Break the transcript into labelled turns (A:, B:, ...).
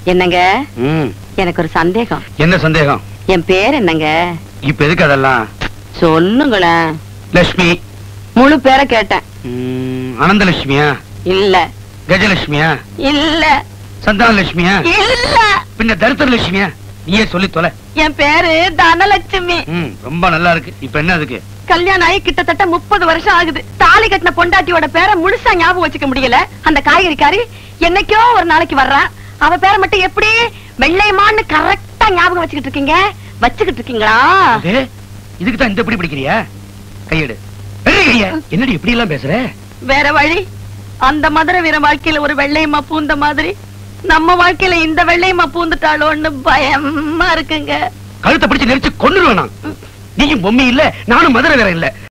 A: என்னங்க
B: ம்,
A: எனக்கு ஒரு சந்தேகம்
B: என்ன சந்தேகம்
A: என் பேர் என்னங்க
B: இப்ப எதுக்கு அதெல்லாம்
A: சொல்லுங்களேன்
B: லட்சுமி
A: முழு பேரை கேட்டேன்
B: ம், அனந்தலட்சுமியா
A: இல்ல
B: கஜலட்சுமியா
A: இல்ல
B: சந்தான லட்சுமியா
A: இல்ல
B: பின்ன தரித்திர லட்சுமியா நீயே சொல்லி தொலை
A: என் பேரு தனலட்சுமி
B: ம், ரொம்ப நல்லா இருக்கு இப்ப என்ன அதுக்கு
A: கல்யாணம் ஆகி கிட்டத்தட்ட முப்பது வருஷம் ஆகுது தாலி கட்டின பொண்டாட்டியோட பேரை முழுசா ஞாபகம் வச்சுக்க முடியல அந்த காய்கறிக்காரி என்னைக்கோ ஒரு நாளைக்கு வர்றா அவ பேரை மட்டும் எப்படி வெள்ளைமான்னு கரெக்டா ஞாபகம் வச்சுக்கிட்டு இருக்கீங்க வச்சுக்கிட்டு இருக்கீங்களா
B: அது, இதுக்கு தான் இந்த இப்படி பிடிக்கிறியா கையெடு எடு கைய. என்னடி இப்படி எல்லாம் பேசுற
A: வேற வழி அந்த மதுரை வீர வாழ்க்கையில ஒரு வெள்ளையம்மா பூந்த மாதிரி நம்ம வாழ்க்கையில இந்த வெள்ளையம்மா பூந்துட்டாளோன்னு பயமா இருக்குங்க
B: கழுத்தை பிடிச்சு நெரிச்சு கொண்டுருவேன் நான் நீயும் பொம்மி இல்ல நானும் மதுரை வேற இல்ல